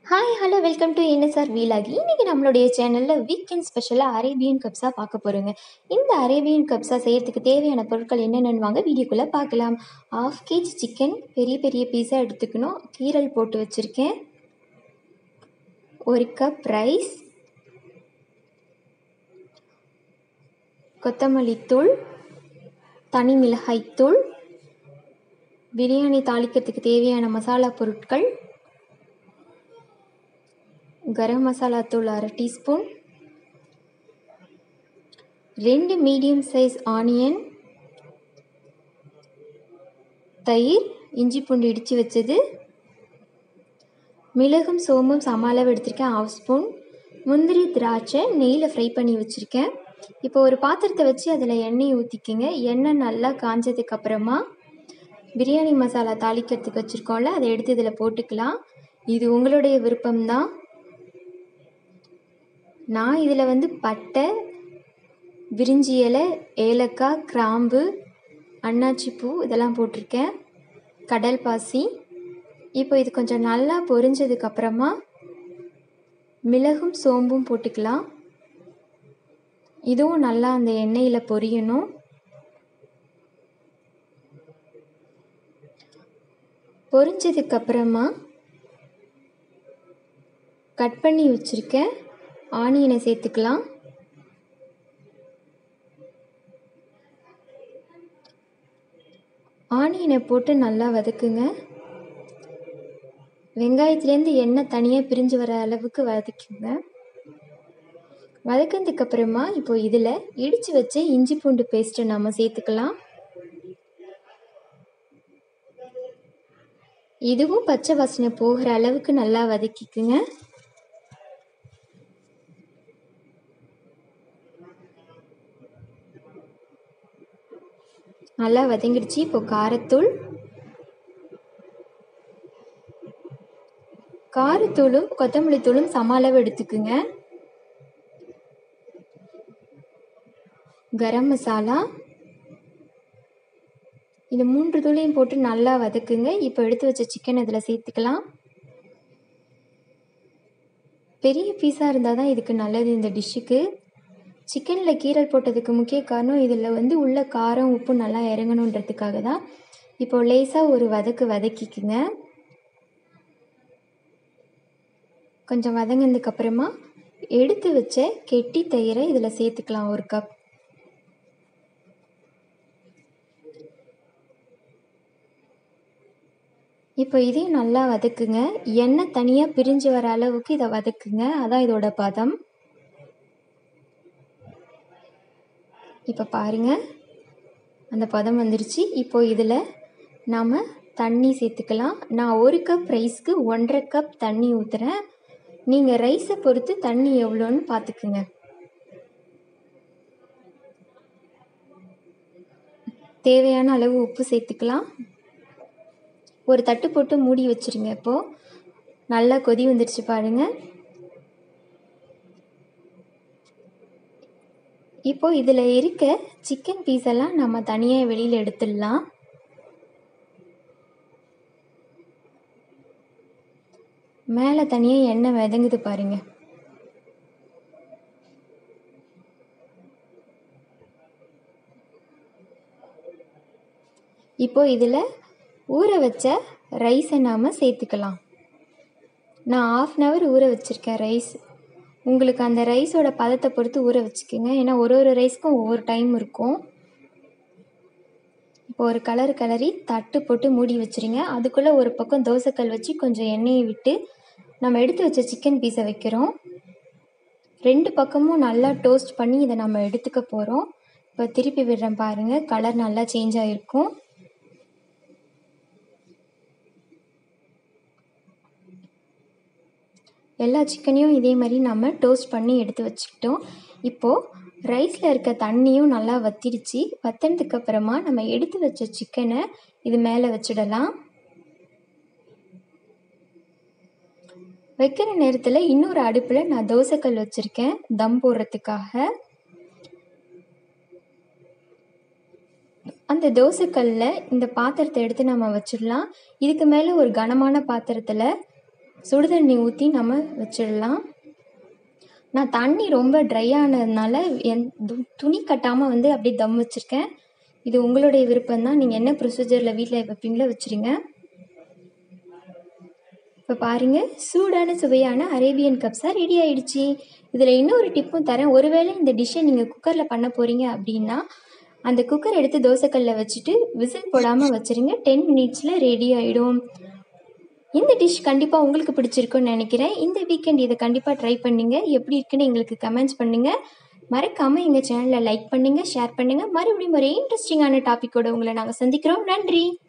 hi hello welcome to NSR வீலாகி இன்றைக்கி நம்மளுடைய சேனலில் வீக்கெண்ட் ஸ்பெஷலாக அரேபியன் கப்ஸாக பார்க்க போகிறோங்க இந்த அரேபியன் கப்ஸா செய்யறதுக்கு தேவையான பொருட்கள் என்னென்னு வாங்க வீடியோக்குள்ளே பார்க்கலாம் ஆஃப் கேஜி சிக்கன் பெரிய பெரிய பீஸாக எடுத்துக்கணும் கீரல் போட்டு வச்சுருக்கேன் ஒரு கப் ரைஸ் கொத்தமல்லி தூள் தனி மிளகாய் தூள் பிரியாணி தாளிக்கிறதுக்கு தேவையான மசாலா பொருட்கள் கரம் மசாலா தூள் அரை டீஸ்பூன் ரெண்டு மீடியம் சைஸ் ஆனியன் தயிர் இஞ்சி பூண்டு இடித்து வச்சது மிளகும் சோம்பும் சம அளவு எடுத்திருக்கேன் ஹாஃப் ஸ்பூன் முந்திரி திராட்சை நெய்யில் ஃப்ரை பண்ணி வச்சுருக்கேன் இப்போ ஒரு பாத்திரத்தை வச்சு அதில் எண்ணெய் ஊற்றிக்கிங்க எண்ணெய் நல்லா காஞ்சதுக்கு அப்புறமா பிரியாணி மசாலா தாளிக்கிறதுக்கு வச்சுருக்கோம்ல அதை எடுத்து இதில் போட்டுக்கலாம் இது உங்களுடைய விருப்பம்தான் நான் இதில் வந்து பட்டை விரிஞ்சி இலை ஏலக்காய் கிராம்பு அன்னாச்சி பூ இதெல்லாம் போட்டிருக்கேன் கடல் பாசி இப்போ இது கொஞ்சம் நல்லா பொரிஞ்சதுக்கப்புறமா மிளகும் சோம்பும் போட்டுக்கலாம் இதுவும் நல்லா அந்த எண்ணெயில் பொரியணும் பொரிஞ்சதுக்கப்புறமா கட் பண்ணி வச்சுருக்கேன் ஆனியனை சேர்த்துக்கலாம் ஆனியனை போட்டு நல்லா வதக்குங்க வெங்காயத்துலேருந்து எண்ணெய் தனியாக பிரிஞ்சு வர அளவுக்கு வதக்குங்க வதக்கினதுக்கு அப்புறமா இப்போ இதில் இடித்து வச்ச இஞ்சி பூண்டு பேஸ்ட்டை நம்ம சேர்த்துக்கலாம் இதுவும் பச்சை வாசனை போகிற அளவுக்கு நல்லா வதக்கிக்குங்க நல்லா வதங்கிடுச்சு இப்போ காரத்தூள் காரத்தூளும் கொத்தமல்லி தூளும் சம அளவு எடுத்துக்குங்க கரம் மசாலா இது மூன்று தூளையும் போட்டு நல்லா வதக்குங்க இப்போ எடுத்து வச்ச சிக்கன் இதில் சேர்த்துக்கலாம் பெரிய பீஸாக இருந்தால் தான் இதுக்கு நல்லது இந்த டிஷ்ஷுக்கு சிக்கனில் கீரல் போட்டதுக்கு முக்கிய காரணம் இதில் வந்து உள்ள காரம் உப்பு நல்லா இறங்கணுன்றதுக்காக தான் இப்போ லேசாக ஒரு வதக்கு வதக்கிக்குங்க கொஞ்சம் வதங்கினதுக்கு அப்புறமா எடுத்து வச்ச கெட்டி தயிரை இதில் சேர்த்துக்கலாம் ஒரு கப் இப்போ இதையும் நல்லா வதக்குங்க எண்ணெய் தனியாக பிரிஞ்சு வர அளவுக்கு இதை வதக்குங்க அதான் இதோட பதம் இப்போ பாருங்கள் அந்த பதம் வந்துருச்சு இப்போ இதில் நாம் தண்ணி சேர்த்துக்கலாம் நான் ஒரு கப் ரைஸ்க்கு ஒன்றரை கப் தண்ணி ஊற்றுறேன் நீங்கள் ரைஸை பொறுத்து தண்ணி எவ்வளோன்னு பார்த்துக்குங்க தேவையான அளவு உப்பு சேர்த்துக்கலாம் ஒரு தட்டு போட்டு மூடி வச்சுருங்க இப்போது நல்லா கொதி வந்துருச்சு பாருங்கள் இப்போ இதில் இருக்க சிக்கன் பீஸ் எல்லாம் நம்ம தனியாக வெளியில் எடுத்துடலாம் மேலே தனியாக எண்ணெய் விதங்குது பாருங்க இப்போ இதில் ஊற வச்ச ரைஸை நாம் சேர்த்துக்கலாம் நான் ஆஃப் அன் ஹவர் ஊற வச்சுருக்கேன் ரைஸ் உங்களுக்கு அந்த ரைஸோட பதத்தை பொறுத்து ஊற வச்சுக்கோங்க ஏன்னா ஒரு ஒரு ரைஸ்க்கும் ஒவ்வொரு டைம் இருக்கும் இப்போ ஒரு கலர் கலரி தட்டு போட்டு மூடி வச்சுருங்க அதுக்குள்ளே ஒரு பக்கம் தோசைக்கல் வச்சு கொஞ்சம் எண்ணெயை விட்டு நம்ம எடுத்து வச்ச சிக்கன் பீஸை வைக்கிறோம் ரெண்டு பக்கமும் நல்லா டோஸ்ட் பண்ணி இதை நம்ம எடுத்துக்க போகிறோம் இப்போ திருப்பி விடுறேன் பாருங்கள் கலர் நல்லா சேஞ்ச் ஆகிருக்கும் எல்லா சிக்கனையும் இதே மாதிரி நம்ம டோஸ்ட் பண்ணி எடுத்து வச்சுக்கிட்டோம் இப்போது ரைஸில் இருக்க தண்ணியும் நல்லா வத்திடுச்சு வத்தினதுக்கு அப்புறமா நம்ம எடுத்து வச்ச சிக்கனை இது மேலே வச்சிடலாம் வைக்கிற நேரத்தில் இன்னொரு அடுப்பில் நான் தோசைக்கல் வச்சுருக்கேன் தம் போடுறதுக்காக அந்த தோசைக்கல்லில் இந்த பாத்திரத்தை எடுத்து நம்ம வச்சிடலாம் இதுக்கு மேலே ஒரு கனமான பாத்திரத்தில் சுடுதண்ணி ஊற்றி நம்ம வச்சிடலாம் நான் தண்ணி ரொம்ப ட்ரை ஆனதுனால என் து- துணி கட்டாமல் வந்து அப்படியே தம் வச்சுருக்கேன் இது உங்களுடைய விருப்பம் தான் நீங்கள் என்ன ப்ரொசீஜரில் வீட்டில் வைப்பீங்களோ வச்சுருங்க இப்போ பாருங்க சூடான சுவையான அரேபியன் கப்ஸா ரெடி ஆயிடுச்சு இதில் இன்னொரு டிப்பும் தரேன் ஒருவேளை இந்த டிஷ்ஷை நீங்கள் குக்கரில் பண்ண போகிறீங்க அப்படின்னா அந்த குக்கர் எடுத்து தோசைக்கல்ல வச்சுட்டு விசில் போடாமல் வச்சுருங்க டென் மினிட்ஸில் ரெடி ஆகிடும் இந்த டிஷ் கண்டிப்பாக உங்களுக்கு பிடிச்சிருக்குன்னு நினைக்கிறேன் இந்த வீக்கெண்ட் இதை கண்டிப்பாக ட்ரை பண்ணுங்க எப்படி இருக்குன்னு எங்களுக்கு கமெண்ட்ஸ் பண்ணுங்கள் மறக்காமல் எங்கள் சேனலை லைக் பண்ணுங்கள் ஷேர் பண்ணுங்கள் மறுபடியும் ஒரு இன்ட்ரெஸ்டிங்கான டாப்பிக்கோட உங்களை நாங்கள் சந்திக்கிறோம் நன்றி